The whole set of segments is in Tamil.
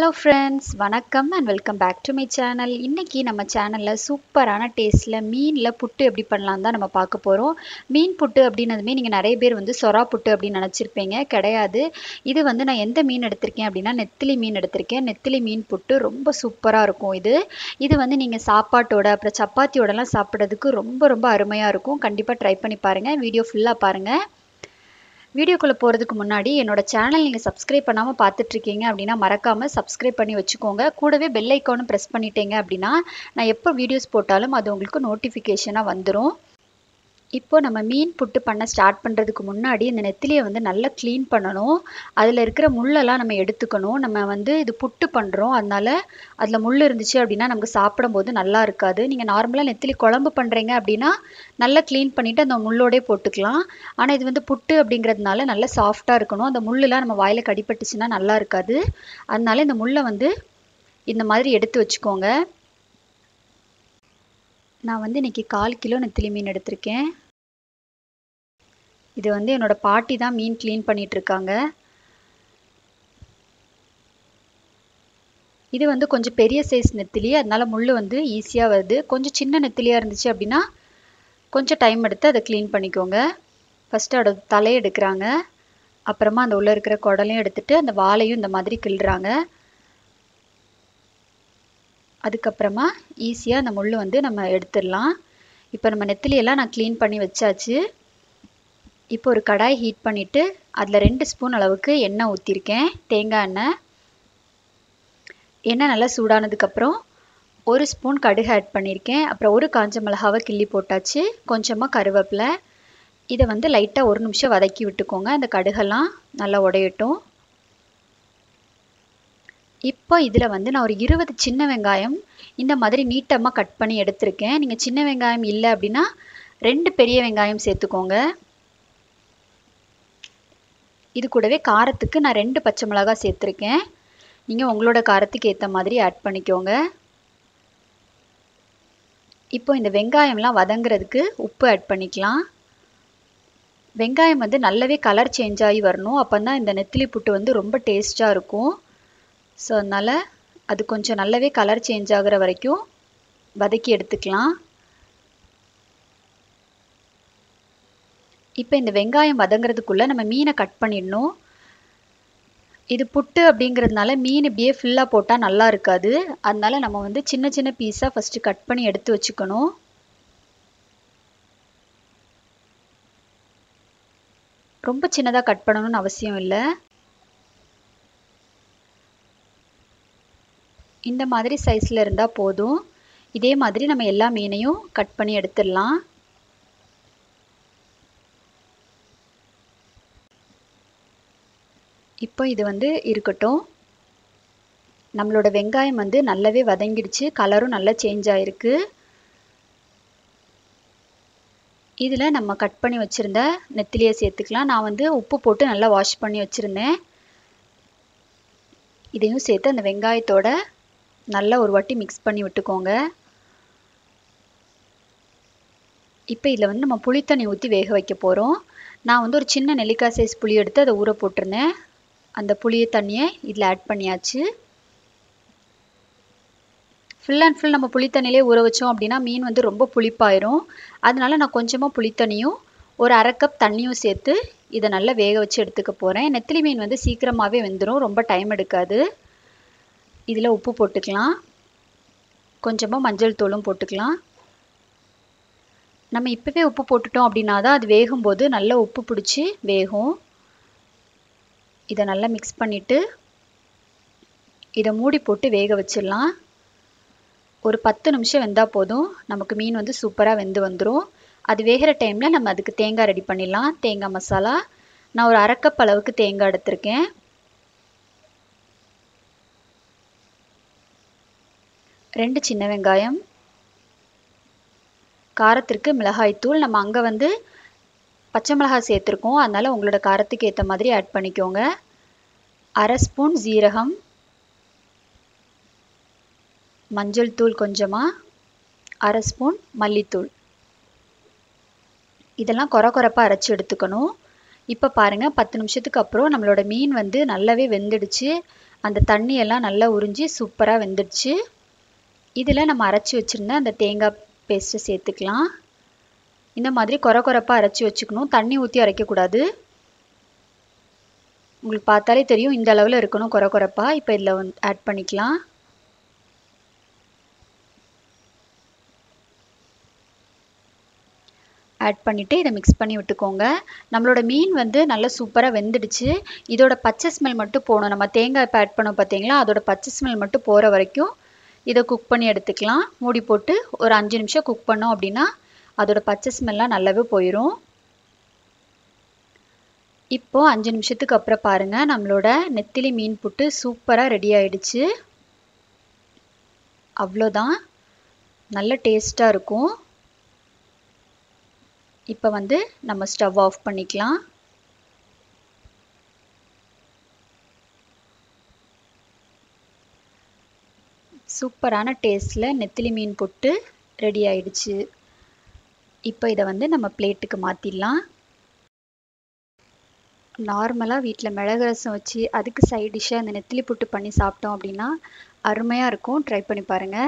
ஹலோ ஃப்ரெண்ட்ஸ் வணக்கம் and welcome back to my channel இன்றைக்கி நம்ம சேனலில் சூப்பரான டேஸ்ட்டில் மீனில் புட்டு எப்படி பண்ணலாம் தான் நம்ம பார்க்க போகிறோம் மீன் புட்டு அப்படின்னதுமே நீங்கள் நிறைய பேர் வந்து சொரா புட்டு அப்படின்னு நினச்சிருப்பீங்க கிடையாது இது வந்து நான் எந்த மீன் எடுத்திருக்கேன் அப்படின்னா நெத்திலி மீன் எடுத்திருக்கேன் நெத்திலி மீன் புட்டு ரொம்ப சூப்பராக இருக்கும் இது இது வந்து நீங்கள் சாப்பாட்டோட அப்புறம் சப்பாத்தியோடலாம் சாப்பிட்றதுக்கு ரொம்ப ரொம்ப அருமையாக இருக்கும் கண்டிப்பாக ட்ரை பண்ணி பாருங்கள் வீடியோ ஃபுல்லாக பாருங்கள் வீடியோக்குள்ளே போகிறதுக்கு முன்னாடி என்னோட சேனல் நீங்கள் சப்ஸ்கிரைப் பண்ணாமல் பார்த்துட்ருக்கீங்க அப்படின்னா மறக்காமல் சப்ஸ்கிரைப் பண்ணி வச்சுக்கோங்க கூடவே பெல் ஐக்கானும் ப்ரெஸ் பண்ணிட்டீங்க அப்படின்னா நான் எப்போ வீடியோஸ் போட்டாலும் அது உங்களுக்கு நோட்டிஃபிகேஷனாக வந்துடும் இப்போ நம்ம மீன் புட்டு பண்ண ஸ்டார்ட் பண்ணுறதுக்கு முன்னாடி இந்த நெத்திலியை வந்து நல்லா க்ளீன் பண்ணணும் அதில் இருக்கிற முள்ளெல்லாம் நம்ம எடுத்துக்கணும் நம்ம வந்து இது புட்டு பண்ணுறோம் அதனால அதில் முள் இருந்துச்சு அப்படின்னா நமக்கு சாப்பிடும்போது நல்லா இருக்காது நீங்கள் நார்மலாக நெத்திலி குழம்பு பண்ணுறீங்க அப்படின்னா நல்லா க்ளீன் பண்ணிவிட்டு அந்த முள்ளோடே போட்டுக்கலாம் ஆனால் இது வந்து புட்டு அப்படிங்கிறதுனால நல்லா சாஃப்டாக இருக்கணும் அந்த முள்ளெலாம் நம்ம வாயில் கடிப்பட்டுச்சுன்னா நல்லா இருக்காது அதனால இந்த முள்ளை வந்து இந்த மாதிரி எடுத்து வச்சுக்கோங்க நான் வந்து இன்றைக்கி கால் கிலோ நெத்திலி மீன் எடுத்திருக்கேன் இது வந்து என்னோட பாட்டி தான் மீன் க்ளீன் பண்ணிட்டு இருக்காங்க இது வந்து கொஞ்சம் பெரிய சைஸ் நெத்திலி அதனால முள் வந்து ஈஸியாக வருது கொஞ்சம் சின்ன நெத்திலியாக இருந்துச்சு அப்படின்னா கொஞ்சம் டைம் எடுத்து அதை க்ளீன் பண்ணிக்கோங்க ஃபஸ்ட்டு அதோட தலையை எடுக்கிறாங்க அப்புறமா அந்த உள்ளே இருக்கிற குடலையும் எடுத்துட்டு அந்த வாழையும் இந்த மாதிரி கிள்ளுறாங்க அதுக்கப்புறமா ஈஸியாக அந்த முள் வந்து நம்ம எடுத்துடலாம் இப்போ நம்ம நெத்திலியெல்லாம் நான் க்ளீன் பண்ணி வச்சாச்சு இப்போ ஒரு கடாய் ஹீட் பண்ணிவிட்டு அதில் ரெண்டு ஸ்பூன் அளவுக்கு எண்ணெய் ஊற்றிருக்கேன் தேங்காய் எண்ணெய் எண்ணெய் நல்லா சூடானதுக்கப்புறம் ஒரு ஸ்பூன் கடுகு ஆட் பண்ணியிருக்கேன் அப்புறம் ஒரு காஞ்ச மிளகாவை கிள்ளி போட்டாச்சு கொஞ்சமாக கருவேப்பிலை இதை வந்து லைட்டாக ஒரு நிமிஷம் வதக்கி விட்டுக்கோங்க அந்த கடுகெல்லாம் நல்லா உடையட்டும் இப்போ இதில் வந்து நான் ஒரு இருபது சின்ன வெங்காயம் இந்த மாதிரி நீட்டமாக கட் பண்ணி எடுத்திருக்கேன் நீங்கள் சின்ன வெங்காயம் இல்லை அப்படின்னா ரெண்டு பெரிய வெங்காயம் சேர்த்துக்கோங்க இது கூடவே காரத்துக்கு நான் ரெண்டு பச்சை மிளகாய் சேர்த்துருக்கேன் நீங்கள் உங்களோட காரத்துக்கு ஏற்ற மாதிரி ஆட் பண்ணிக்கோங்க இப்போ இந்த வெங்காயம்லாம் வதங்குறதுக்கு உப்பு ஆட் பண்ணிக்கலாம் வெங்காயம் வந்து நல்லாவே கலர் சேஞ்ச் ஆகி வரணும் அப்போ தான் இந்த நெத்திலி புட்டு வந்து ரொம்ப டேஸ்ட்டாக இருக்கும் ஸோ அதனால் அது கொஞ்சம் நல்லாவே கலர் சேஞ்ச் ஆகிற வரைக்கும் வதக்கி எடுத்துக்கலாம் இப்போ இந்த வெங்காயம் வதங்குறதுக்குள்ளே நம்ம மீனை கட் பண்ணிடணும் இது புட்டு அப்படிங்கிறதுனால மீன் இப்படியே ஃபுல்லாக போட்டால் நல்லா இருக்காது அதனால நம்ம வந்து சின்ன சின்ன பீஸாக ஃபஸ்ட்டு கட் பண்ணி எடுத்து வச்சுக்கணும் ரொம்ப சின்னதாக கட் பண்ணணும்னு அவசியம் இல்லை இந்த மாதிரி சைஸில் இருந்தால் போதும் இதே மாதிரி நம்ம எல்லா மீனையும் கட் பண்ணி எடுத்துடலாம் இப்போ இது வந்து இருக்கட்டும் நம்மளோட வெங்காயம் வந்து நல்லாவே வதங்கிடுச்சு கலரும் நல்லா சேஞ்ச் ஆகிருக்கு இதில் நம்ம கட் பண்ணி வச்சுருந்த நெத்திலியை சேர்த்துக்கலாம் நான் வந்து உப்பு போட்டு நல்லா வாஷ் பண்ணி வச்சுருந்தேன் இதையும் சேர்த்து அந்த வெங்காயத்தோட நல்லா ஒரு வாட்டி மிக்ஸ் பண்ணி விட்டுக்கோங்க இப்போ இதில் வந்து நம்ம புளித்தண்ணி ஊற்றி வேக வைக்க போகிறோம் நான் வந்து ஒரு சின்ன நெல்லிக்காய் சைஸ் புளி எடுத்து அதை ஊற போட்டிருந்தேன் அந்த புளிய தண்ணியை இதில் ஆட் பண்ணியாச்சு ஃபுல் அண்ட் ஃபுல் நம்ம புளித்தண்ணிலே ஊற வச்சோம் அப்படின்னா மீன் வந்து ரொம்ப புளிப்பாயிரும் அதனால நான் கொஞ்சமாக புளித்தண்ணியும் ஒரு அரை கப் தண்ணியும் சேர்த்து இதை நல்லா வேக வச்சு எடுத்துக்க போகிறேன் நெத்திலி மீன் வந்து சீக்கிரமாகவே வெந்துடும் ரொம்ப டைம் எடுக்காது இதில் உப்பு போட்டுக்கலாம் கொஞ்சமாக மஞ்சள் தூளும் போட்டுக்கலாம் நம்ம இப்போவே உப்பு போட்டுட்டோம் அப்படின்னா தான் அது வேகும்போது நல்லா உப்பு பிடிச்சி வேகும் இதை நல்லா மிக்ஸ் பண்ணிவிட்டு இதை மூடி போட்டு வேக வச்சிடலாம் ஒரு பத்து நிமிஷம் வெந்தால் போதும் நமக்கு மீன் வந்து சூப்பராக வெந்து வந்துடும் அது வேகிற டைமில் நம்ம அதுக்கு தேங்காய் ரெடி பண்ணிடலாம் தேங்காய் மசாலா நான் ஒரு அரைக்கப் அளவுக்கு தேங்காய் எடுத்திருக்கேன் ரெண்டு சின்ன வெங்காயம் காரத்திற்கு மிளகாய்த்தூள் நம்ம அங்கே வந்து பச்சை மிளகாய் சேர்த்துருக்கோம் அதனால் உங்களோட காரத்துக்கு ஏற்ற மாதிரி ஆட் பண்ணிக்கோங்க அரை ஸ்பூன் ஜீரகம் மஞ்சள் தூள் கொஞ்சமாக அரை ஸ்பூன் மல்லித்தூள் இதெல்லாம் குறை குறைப்பாக அரைச்சி எடுத்துக்கணும் இப்போ பாருங்கள் பத்து நிமிஷத்துக்கு அப்புறம் நம்மளோட மீன் வந்து நல்லாவே வெந்துடுச்சு அந்த தண்ணியெல்லாம் நல்லா உறிஞ்சி சூப்பராக வெந்துடுச்சு இதில் நம்ம அரைச்சி வச்சுருந்த அந்த தேங்காய் பேஸ்ட்டை சேர்த்துக்கலாம் இந்த மாதிரி குறை குறைப்பாக அரைச்சி வச்சுக்கணும் தண்ணி ஊற்றி அரைக்கக்கூடாது உங்களுக்கு பார்த்தாலே தெரியும் இந்த அளவில் இருக்கணும் குறை குறைப்பாக இப்போ இதில் வந்து ஆட் பண்ணிக்கலாம் ஆட் பண்ணிவிட்டு இதை மிக்ஸ் பண்ணி விட்டுக்கோங்க நம்மளோட மீன் வந்து நல்லா சூப்பராக வெந்துடுச்சு இதோட பச்சை ஸ்மெல் மட்டும் போகணும் நம்ம தேங்காய் இப்போ ஆட் பண்ணோம் பார்த்தீங்களா அதோட பச்சை ஸ்மெல் மட்டும் போகிற வரைக்கும் இதை குக் பண்ணி எடுத்துக்கலாம் மூடி போட்டு ஒரு அஞ்சு நிமிஷம் குக் பண்ணோம் அப்படின்னா அதோட பச்சை ஸ்மெல்லாம் நல்லாவே போயிடும் இப்போது அஞ்சு நிமிஷத்துக்கு அப்புறம் பாருங்கள் நம்மளோட நெத்திலி மீன் புட்டு சூப்பராக ரெடி ஆயிடுச்சு அவ்வளோதான் நல்ல டேஸ்ட்டாக இருக்கும் இப்போ வந்து நம்ம ஸ்டவ் ஆஃப் பண்ணிக்கலாம் சூப்பரான டேஸ்ட்டில் நெத்திலி மீன் புட்டு ரெடி ஆயிடுச்சு இப்போ இதை வந்து நம்ம பிளேட்டுக்கு மாற்றிடலாம் நார்மலாக வீட்டில் மிளகு ரசம் வச்சு அதுக்கு சைட் டிஷ்ஷாக அந்த நெத்திலி புட்டு பண்ணி சாப்பிட்டோம் அப்படின்னா அருமையாக இருக்கும் ட்ரை பண்ணி பாருங்கள்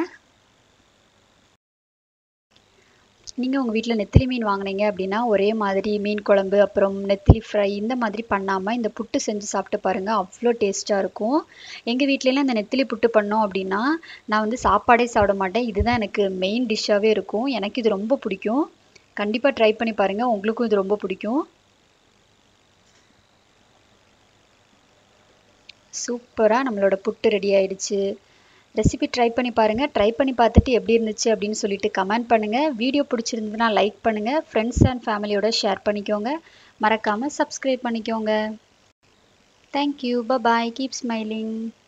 நீங்கள் உங்கள் வீட்டில் நெத்திலி மீன் வாங்கினீங்க அப்படின்னா ஒரே மாதிரி மீன் குழம்பு அப்புறம் நெத்திலி ஃப்ரை இந்த மாதிரி பண்ணாமல் இந்த புட்டு செஞ்சு சாப்பிட்டு பாருங்கள் அவ்வளோ டேஸ்ட்டாக இருக்கும் எங்கள் வீட்லலாம் இந்த நெத்திலி புட்டு பண்ணோம் அப்படின்னா நான் வந்து சாப்பாடே சாப்பிட மாட்டேன் இதுதான் எனக்கு மெயின் டிஷ்ஷாகவே இருக்கும் எனக்கு இது ரொம்ப பிடிக்கும் கண்டிப்பாக ட்ரை பண்ணி பாருங்கள் உங்களுக்கும் இது ரொம்ப பிடிக்கும் சூப்பராக நம்மளோட புட்டு ரெடி ஆயிடுச்சு ரெசிபி ட்ரை பண்ணி பாருங்கள் ட்ரை பண்ணி பார்த்துட்டு எப்படி இருந்துச்சு அப்படின்னு சொல்லிட்டு கமெண்ட் பண்ணுங்கள் வீடியோ பிடிச்சிருந்ததுன்னா லைக் பண்ணுங்கள் ஃப்ரெண்ட்ஸ் அண்ட் ஃபேமிலியோட ஷேர் பண்ணிக்கோங்க மறக்காமல் சப்ஸ்கிரைப் பண்ணிக்கோங்க தேங்க்யூ பபாய் கீப் ஸ்மைலிங்